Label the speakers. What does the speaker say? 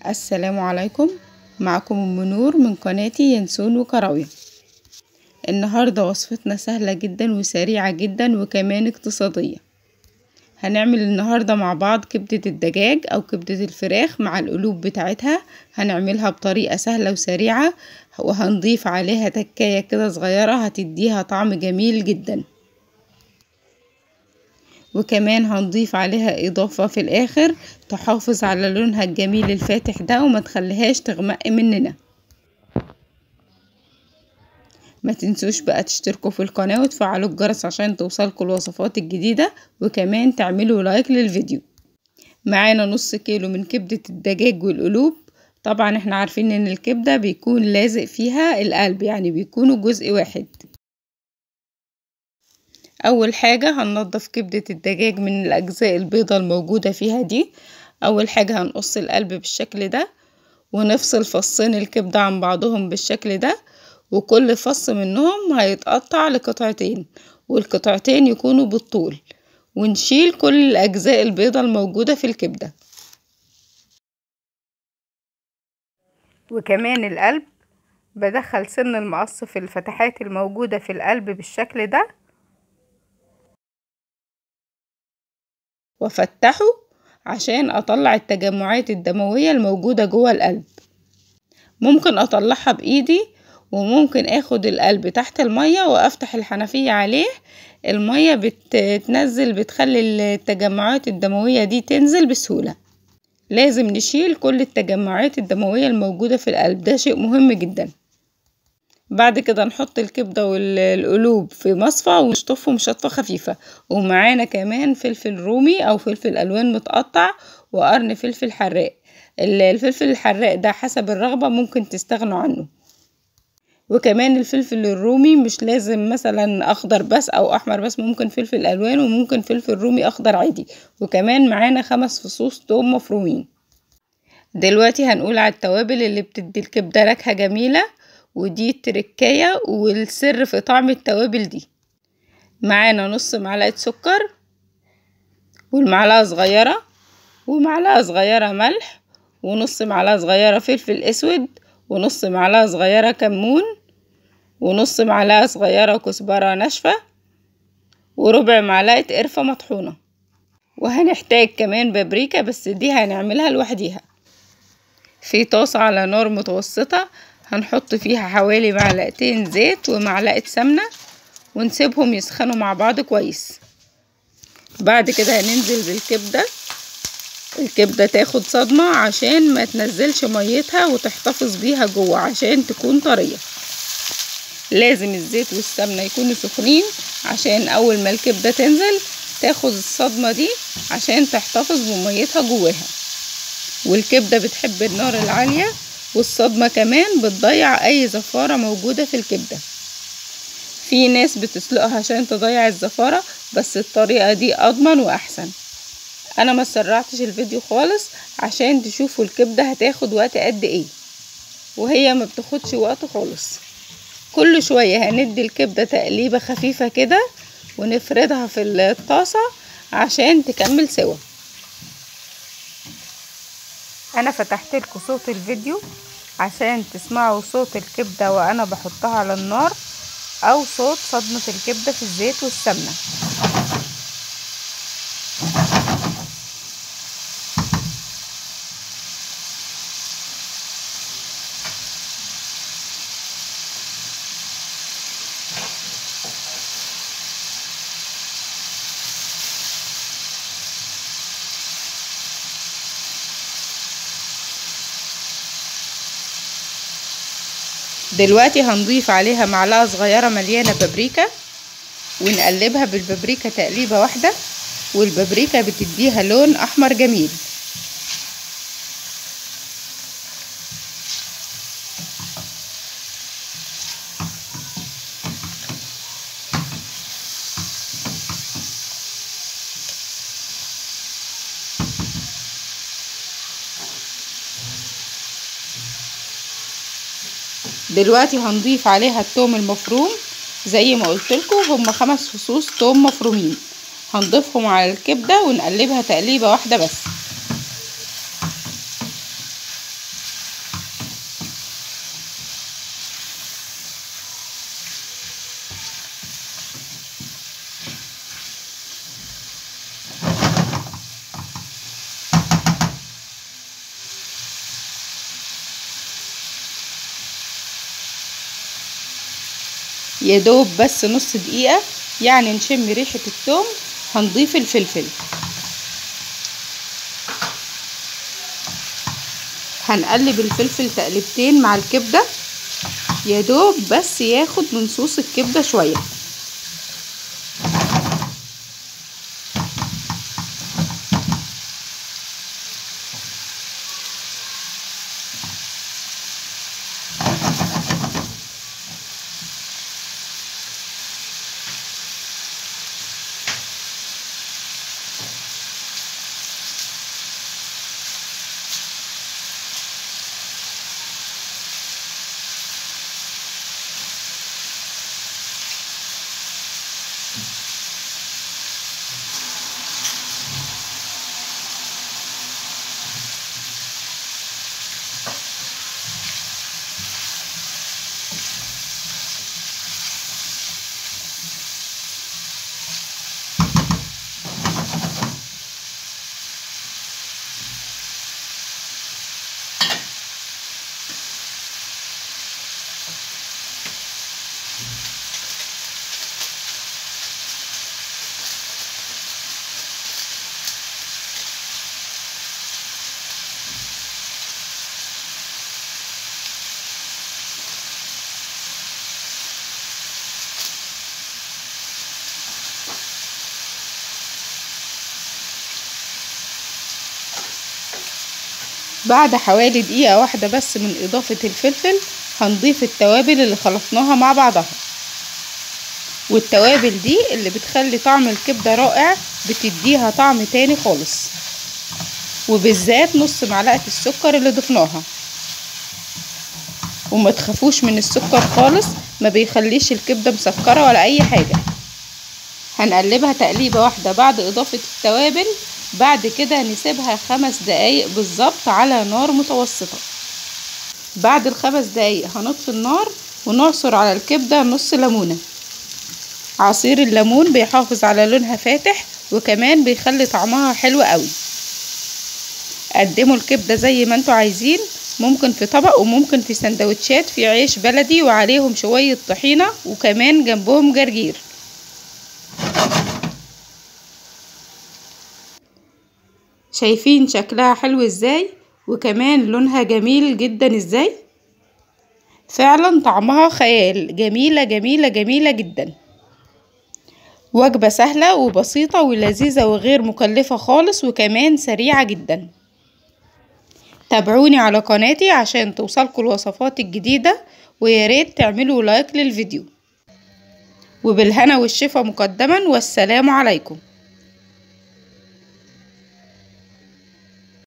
Speaker 1: السلام عليكم معكم ام نور من قناتي ينسون وكراوية النهاردة وصفتنا سهلة جدا وسريعة جدا وكمان اقتصادية هنعمل النهاردة مع بعض كبدة الدجاج او كبدة الفراخ مع القلوب بتاعتها هنعملها بطريقة سهلة وسريعة وهنضيف عليها تكاية كده صغيرة هتديها طعم جميل جدا وكمان هنضيف عليها اضافة في الاخر تحافظ على لونها الجميل الفاتح ده وما تخليهاش تغمق مننا ما تنسوش بقى تشتركوا في القناة وتفعلوا الجرس عشان توصلكوا الوصفات الجديدة وكمان تعملوا لايك للفيديو معانا نص كيلو من كبدة الدجاج والقلوب طبعا احنا عارفين ان الكبدة بيكون لازق فيها القلب يعني بيكونوا جزء واحد اول حاجة هننضف كبدة الدجاج من الاجزاء البيضة الموجودة فيها دي اول حاجة هنقص القلب بالشكل ده ونفصل فصين الكبدة عن بعضهم بالشكل ده وكل فص منهم هيتقطع لقطعتين والقطعتين يكونوا بالطول ونشيل كل الاجزاء البيضة الموجودة في الكبدة وكمان القلب بدخل سن المقص في الفتحات الموجودة في القلب بالشكل ده وافتحه عشان اطلع التجمعات الدموية الموجودة جوه القلب ممكن اطلعها بايدي وممكن اخد القلب تحت المية وافتح الحنفية عليه المية بتنزل بتخلي التجمعات الدموية دي تنزل بسهولة لازم نشيل كل التجمعات الدموية الموجودة في القلب ده شيء مهم جدا بعد كده نحط الكبدة والقلوب في مصفى ونشطفهم شطفة خفيفة ومعانا كمان فلفل رومي او فلفل الوان متقطع وقرن فلفل حراق الفلفل الحراق ده حسب الرغبة ممكن تستغنوا عنه وكمان الفلفل الرومي مش لازم مثلا اخضر بس او احمر بس ممكن فلفل الوان وممكن فلفل رومي اخضر عادي وكمان معانا خمس فصوص توم مفرومين دلوقتي هنقول على التوابل اللي بتدي الكبدة نكهة جميلة ودي التركاية والسر في طعم التوابل دي معانا نص معلقة سكر والمعلقة صغيرة ومعلقة صغيرة ملح ونص معلقة صغيرة فلفل اسود ونص معلقة صغيرة كمون ونص معلقة صغيرة كزبرة ناشفة وربع معلقة قرفة مطحونة وهنحتاج كمان بابريكا بس دي هنعملها لوحديها في طاسة على نار متوسطة هنحط فيها حوالي معلقتين زيت ومعلقة سمنة ونسيبهم يسخنوا مع بعض كويس بعد كده هننزل بالكبدة الكبدة تاخد صدمة عشان ما تنزلش ميتها وتحتفظ بيها جوه عشان تكون طرية لازم الزيت والسمنة يكونوا سخنين عشان اول ما الكبدة تنزل تاخد الصدمة دي عشان تحتفظ بميتها جواها والكبدة بتحب النار العالية والصدمة كمان بتضيع اي زفارة موجودة في الكبدة في ناس بتسلقها عشان تضيع الزفارة بس الطريقة دي اضمن واحسن انا ما سرعتش الفيديو خالص عشان تشوفوا الكبدة هتاخد وقت قد ايه وهي ما بتاخدش وقت خالص كل شوية هندي الكبدة تقليبة خفيفة كده ونفردها في الطاسة عشان تكمل سوا انا فتحت لكم صوت الفيديو عشان تسمعوا صوت الكبدة وانا بحطها على النار او صوت صدمة الكبدة في الزيت والسمنة دلوقتي هنضيف عليها معلقة صغيرة مليانة بابريكا ونقلبها بالبابريكا تقليبة واحدة والبابريكا بتديها لون احمر جميل دلوقتي هنضيف عليها التوم المفروم زي ما قلت لكم هم خمس فصوص توم مفرومين هنضيفهم على الكبدة ونقلبها تقليبة واحدة بس يدوب بس نص دقيقة يعني نشم ريحة التوم هنضيف الفلفل هنقلب الفلفل تقلبتين مع الكبدة يدوب بس ياخد من صوص الكبدة شوية بعد حوالي دقيقة واحدة بس من إضافة الفلفل هنضيف التوابل اللي خلطناها مع بعضها والتوابل دي اللي بتخلي طعم الكبدة رائع بتديها طعم تاني خالص وبالذات نص معلقة السكر اللي ضفناها وما تخافوش من السكر خالص ما بيخليش الكبدة مسكرة ولا أي حاجة هنقلبها تقليبة واحدة بعد إضافة التوابل بعد كده نسيبها خمس دقايق بالظبط على نار متوسطة بعد الخمس دقايق هنطفي النار ونعصر على الكبدة نص ليمونة عصير الليمون بيحافظ على لونها فاتح وكمان بيخلي طعمها حلو قوي قدموا الكبدة زي ما انتوا عايزين ممكن في طبق وممكن في سندوتشات في عيش بلدي وعليهم شوية طحينة وكمان جنبهم جرجير شايفين شكلها حلو ازاي وكمان لونها جميل جدا ازاي فعلا طعمها خيال جميلة جميلة جميلة جدا وجبة سهلة وبسيطة ولذيذة وغير مكلفة خالص وكمان سريعة جدا تابعوني على قناتي عشان توصلكوا الوصفات الجديدة وياريت تعملوا لايك للفيديو وبالهنا والشفا مقدما والسلام عليكم